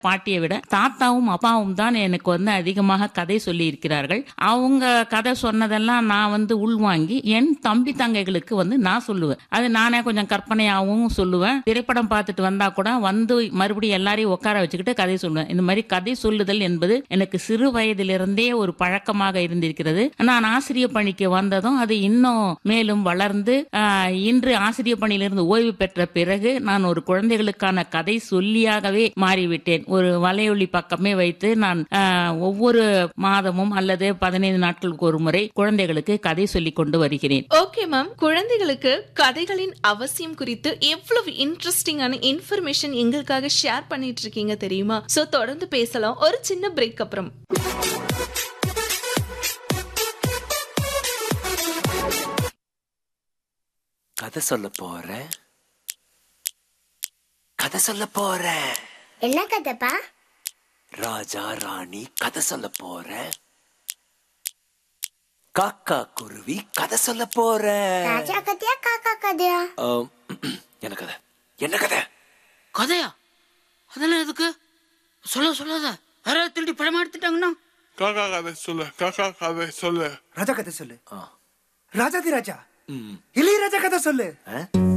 பாட்டியை விட தாத்தாவும் அப்பாவும் தான் எனக்கு வந்து அதிகமாக கதை சொல்லி இருக்கிறார்கள் அவங்க கதை சொன்னதெல்லாம் நான் வந்து உள்வாங்கி என் தம்பி தங்கைகளுக்கு வந்து நான் சொல்லுவேன் அது நானே கொஞ்சம் கற்பனையாகவும் சொல்லுவேன் திரைப்படம் பார்த்துட்டு வந்தா கூட வந்து மறுபடியும் எல்லாரையும் உட்கார வச்சுக்கிட்டு கதை சொல்லுவேன் இந்த மாதிரி கதை சொல்லுதல் என்பது எனக்கு சிறு வயதிலிருந்தே ஒரு பழக்கமாக இருந்திருக்கிறது நான் ஆசிரியர் பணிக்கு வந்ததும் அது இன்னும் மேலும் வளர்ந்து ஆஹ், இன்று ஆசிரியர் பணியிலிருந்து ஓய்வு பெற்ற பிறகு நான் ஒரு குழந்தைகளுக்கான கதை சொல்லியாகவே மாறிவிட்டேன் ஒரு வலையொலி பக்கமே வைத்து நான் ஆஹ், ஒவ்வொரு மாதமும் அல்லது பதினைந்து நாட்களுக்கு ஒரு முறை குழந்தைகளுக்கு கதை சொல்லிக் கொண்டு வருகிறேன் ஓகே மேம் குழந்தைகளுக்கு கதைகளின் அவசியம் குறித்து எவ்வளவு இன்ட்ரெஸ்டிங்கான இன்ஃபர்மேஷன் எங்களுக்காக ஷேர் பண்ணிட்டு இருக்கீங்க தெரியுமா சோ தொடர்ந்து பேசலாம் ஒரு சின்ன பிரேக் அப்புறம் கதை சொல்ல போறேன் கதை சொல்ல போறேன் என்ன கதைப்பா ராஜா ராணி கதை சொல்ல போறேன் காக்கா குருவி கதை சொல்ல போறேன் ராஜா கதையா காக்கா கதையா ஆம், என்ன கதை என்ன கதை கதையா அதெல்லாம் எதுக்கு சொல்ல சொல்லாத யாராவது திருடி பழமா எடுத்துட்டாங்கன்னா காக்கா கதை சொல்லு காக்கா கதை சொல்லு ராஜா கதை சொல்லு ராஜாதி ராஜா இளையராஜா கதை சொல்லு ஆ?